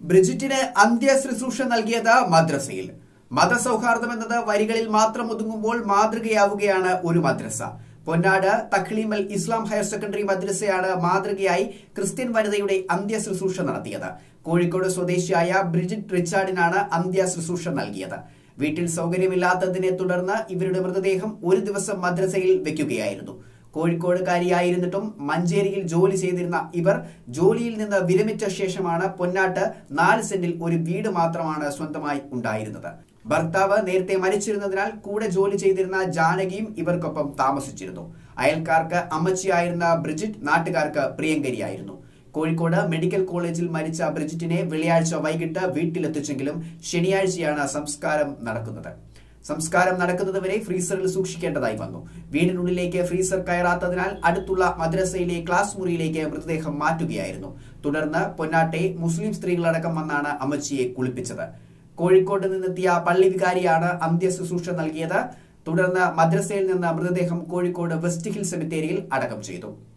ബ്രിജിറ്റിന് അന്ത്യ ശുശ്രൂഷ നൽകിയത് മദ്രസയിൽ മതസൗഹാർദ്ദം എന്നത് വരികളിൽ മാത്രം ഒതുങ്ങുമ്പോൾ മാതൃകയാവുകയാണ് ഒരു മദ്രസ പൊന്നാട് തഖ്ലീമൽ ഇസ്ലാം ഹയർ സെക്കൻഡറി മദ്രസയാണ് മാതൃകയായി ക്രിസ്ത്യൻ വനിതയുടെ അന്ത്യ ശുശ്രൂഷ നടത്തിയത് കോഴിക്കോട് സ്വദേശിയായ ബ്രിജിറ്റ് റിച്ചാർഡിനാണ് അന്ത്യ ശുശ്രൂഷ നൽകിയത് വീട്ടിൽ സൗകര്യമില്ലാത്തതിനെ തുടർന്ന് ഇവരുടെ മൃതദേഹം ഒരു ദിവസം മദ്രസയിൽ വെക്കുകയായിരുന്നു കോഴിക്കോടുകാരിയായിരുന്നിട്ടും മഞ്ചേരിയിൽ ജോലി ചെയ്തിരുന്ന ഇവർ ജോലിയിൽ നിന്ന് വിരമിച്ച ശേഷമാണ് പൊന്നാട്ട് നാല് സെന്റിൽ ഒരു വീട് മാത്രമാണ് സ്വന്തമായി ഉണ്ടായിരുന്നത് ഭർത്താവ് നേരത്തെ മരിച്ചിരുന്നതിനാൽ കൂടെ ജോലി ചെയ്തിരുന്ന ജാനകിയും ഇവർക്കൊപ്പം താമസിച്ചിരുന്നു അയൽക്കാർക്ക് അമ്മച്ചിയായിരുന്ന ബ്രിജിറ്റ് നാട്ടുകാർക്ക് പ്രിയങ്കരിയായിരുന്നു കോഴിക്കോട് മെഡിക്കൽ കോളേജിൽ മരിച്ച ബ്രിജിറ്റിനെ വെള്ളിയാഴ്ച വൈകിട്ട് വീട്ടിലെത്തിച്ചെങ്കിലും ശനിയാഴ്ചയാണ് സംസ്കാരം നടക്കുന്നത് സംസ്കാരം നടക്കുന്നതുവരെ ഫ്രീസറിൽ സൂക്ഷിക്കേണ്ടതായി വന്നു വീടിനുള്ളിലേക്ക് ഫ്രീസർ കയറാത്തതിനാൽ അടുത്തുള്ള മദ്രസയിലെ ക്ലാസ് മുറിയിലേക്ക് മൃതദേഹം മാറ്റുകയായിരുന്നു തുടർന്ന് പൊന്നാട്ടെ മുസ്ലിം സ്ത്രീകളടക്കം വന്നാണ് അമ്മച്ചിയെ കുളിപ്പിച്ചത് കോഴിക്കോട് നിന്നെത്തിയ പള്ളി വികാരിയാണ് അന്ത്യ ശുശ്രൂഷ നൽകിയത് തുടർന്ന് മദ്രസയിൽ നിന്ന് മൃതദേഹം കോഴിക്കോട് വെസ്റ്റ് ഹിൽ സെമിത്തേരിയിൽ അടക്കം ചെയ്തു